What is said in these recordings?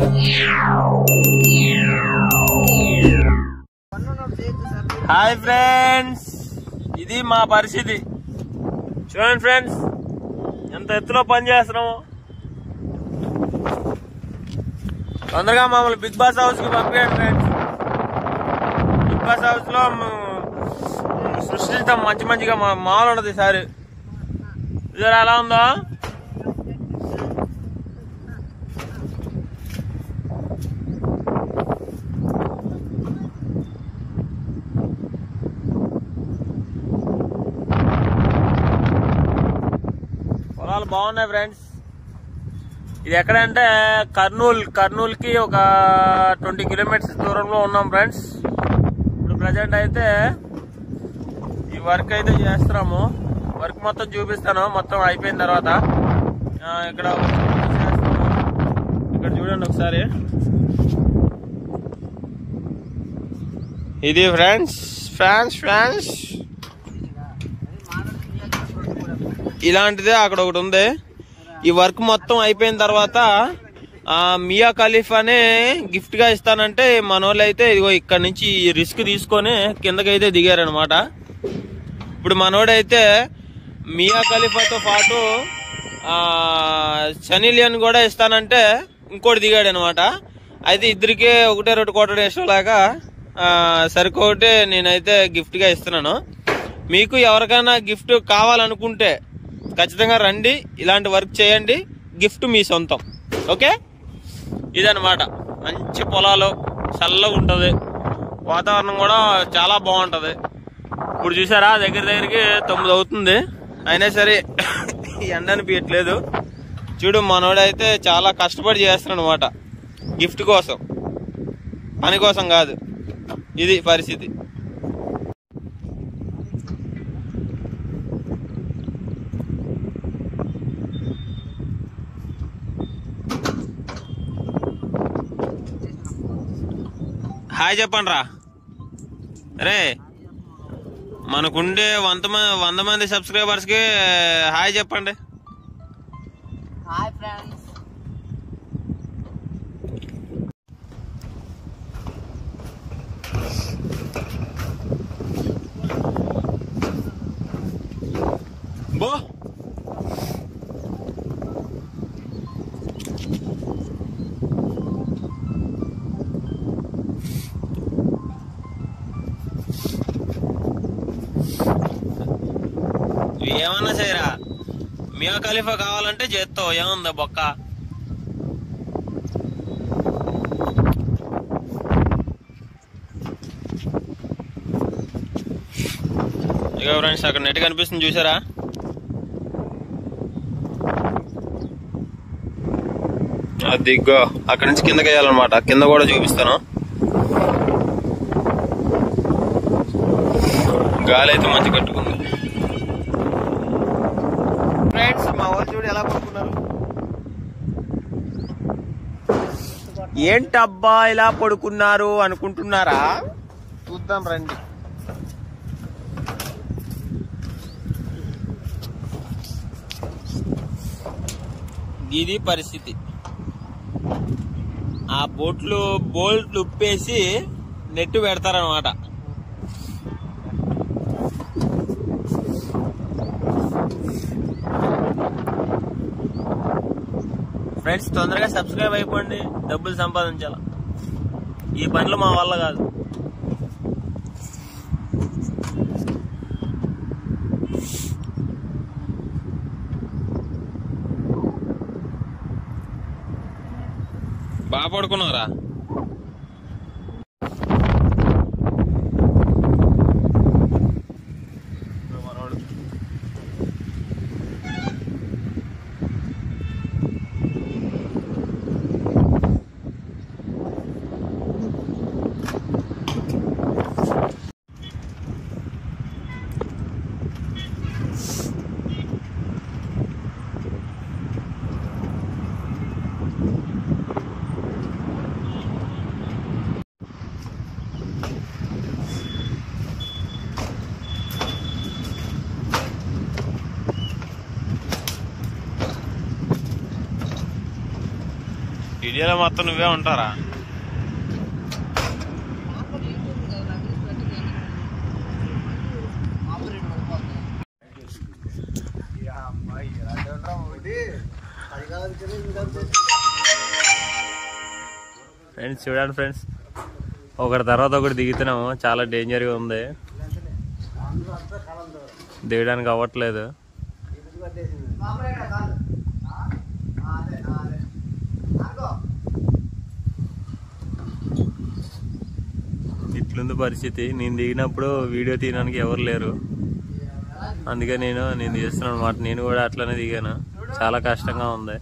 Hi friends ఇది మా పరిస్థితి చూడండి ఫ్రెండ్స్ ఎంత ఎత్తులో పని చేస్తున్నాము తొందరగా మమ్మల్ని బిగ్ బాస్ హౌస్ కి పంపించండి ఫ్రెండ్స్ బిగ్ బాస్ హౌస్ లో మ్, సృష్టిస్తాం మంచి మంచిగా మా మామూలు ఉండదు ఈసారి ఇద్దరు ఎలా ఉందో పొలాలు బాగున్నాయి ఫ్రెండ్స్ ఇది ఎక్కడంటే కర్నూల్ కర్నూల్ కి ఒక ట్వంటీ కిలోమీటర్స్ దూరంలో ఉన్నాం ఫ్రెండ్స్ ఇప్పుడు ప్రజెంట్ అయితే ఈ వర్క్ అయితే చేస్తున్నాము వర్క్ మొత్తం చూపిస్తాను మొత్తం అయిపోయిన తర్వాత ఆ, ఇక్కడ ఒక చిన్న చేస్తున్నాము. ఇక్కడ చూడండి ఒకసారి ఇది ఫ్రెండ్స్ ఫ్రాన్స్ ఫ్రాన్స్ ఇలాంటిదే అక్కడ ఒకటి ఉంది ఈ వర్క్ మొత్తం అయిపోయిన తర్వాత ఆ మియా ఖలీఫానే గిఫ్ట్ గా ఇస్తానంటే మనోళ్ళు అయితే ఇదిగో ఇక్కడ నుంచి రిస్క్ తీసుకొని కిందకైతే దిగారనమాట ఇప్పుడు మనోడైతే మియా ఖలీఫాతో పాటు ఆ సనీ లియోన్ కూడా ఇస్తానంటే ఇంకోటి దిగాడు అనమాట అయితే ఇద్దరికే ఒకటే రెండు కోట్ల వేసేలాగా సరికొకటి నేనైతే గిఫ్ట్ గా ఇస్తున్నాను మీకు ఎవరికైనా గిఫ్ట్ కావాలనుకుంటే ఖచ్చితంగా రండి ఇలాంటి వర్క్ చేయండి గిఫ్ట్ మీ సొంతం ఓకే ఇదనమాట మంచి పొలాలు చల్లగా ఉంటుంది వాతావరణం కూడా చాలా బాగుంటుంది ఇప్పుడు చూసారా దగ్గర దగ్గరికి తొమ్మిది అవుతుంది అయినా సరే ఎండ అనిపించట్లేదు చూడు మనోడైతే చాలా కష్టపడి చేస్తున్నాడు అనమాట గిఫ్ట్ కోసం పని కోసం కాదు ఇది పరిస్థితి హాయ్ చెప్పండి రా రే మనకుండే వంద మంది వంద మంది సబ్స్క్రైబర్స్ కి హాయ్ చెప్పండి హాయ్ ఫ్రెండ్స్ బో ఏమన్నా చేయరా మియా ఖలీఫా కావాలంటే చేస్తావు ఏముందా బొక్క ఇక ఫ్రెండ్స్ అక్కడ నెట్ కనిపిస్తుంది చూసారా అది ఇగ్గో అక్కడి నుంచి కిందకి వేయాలన్నమాట కింద కూడా చూపిస్తాను గాలి అయితే మంచి కట్టుకుంది ఫ్రెండ్స్ మా వాళ్ళు చూడు ఎలా పడుకున్నారు ఏంటబ్బా ఇలా పడుకున్నారు అనుకుంటున్నారా చూద్దాం రండి ఇది పరిస్థితి ఆ బోట్లు బోల్ట్లు ఉప్పేసి నెట్ పెడతారనమాట ఫ్రెండ్స్ తొందరగా సబ్స్క్రైబ్ అయిపోండి డబ్బులు సంపాదించాల ఈ పనులు మా వల్ల కాదు బాగా పడుకున్నారా వీడియోలో మొత్తం నువ్వే ఉంటారా ఫ్రెండ్స్ చూడండి ఫ్రెండ్స్ ఒకటి తర్వాత ఒకటి దిగుతున్నాము చాలా డేంజర్గా ఉంది దిగడానికి అవ్వట్లేదు ఇట్లుంది పరిస్థితి నేను దిగినప్పుడు వీడియో తీయడానికి ఎవరు లేరు అందుకే నేను నేను తీస్తున్నాను అనమాట నేను కూడా అట్లనే దిగాను చాలా కష్టంగా ఉంది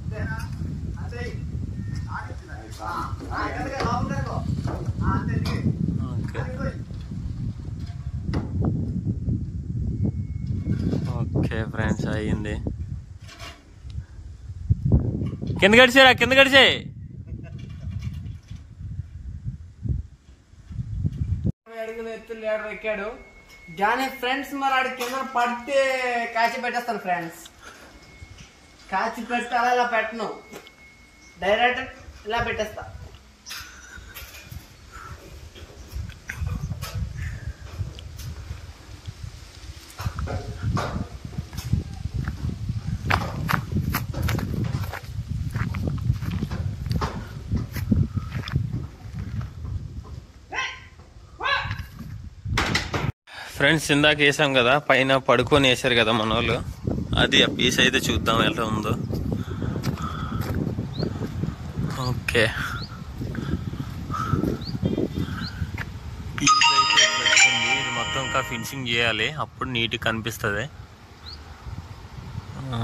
ఓకే ఓకే ఫ్రెండ్స్ అయ్యింది కింద గడిచారా కింద గడిచే అడుగులు ఎత్తు లీడర్ ఎక్కాడు కానీ ఫ్రెండ్స్ మరి ఆడి కింద పడితే కాచి పెట్టేస్తాను ఫ్రెండ్స్ కాచి పెడితే అలా ఇలా పెట్టను డైరెక్ట్ ఇలా పెట్టేస్తా ఫ్రెండ్స్ ఇందాక వేసాం కదా పైన పడుకొని వేసారు కదా మన వాళ్ళు అది ఆ పీస్ అయితే చూద్దాం ఎలా ఉందో ఓకే పీస్ అయితే ఇట్లా వచ్చింది ఇది మొత్తం ఇంకా ఫినిషింగ్ చేయాలి అప్పుడు నీట్గా కనిపిస్తుంది ఆ,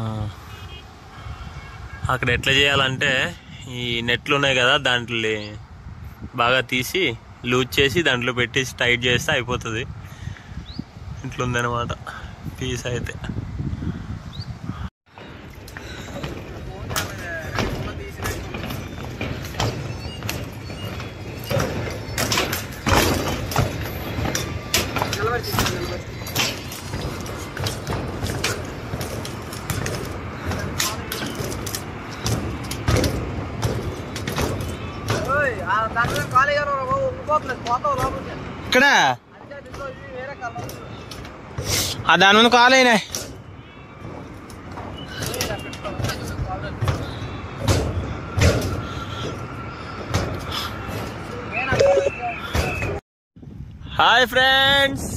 అక్కడ ఎట్లా చేయాలంటే ఈ నెట్లు ఉన్నాయి కదా దాంట్లో బాగా తీసి లూజ్ చేసి దాంట్లో పెట్టేసి టైట్ చేస్తే అయిపోతుంది ఇట్లుందనమాట పీస్ అయితే దాంట్లో ఖాళీగా ఉండిపోతుంది పోతావు లోపలికి ఇక్కడ అంటే దీంట్లో ఇవి వేరే కలర్ ఆ దాని ముందు కాల్ అయినా హాయ్ ఫ్రెండ్స్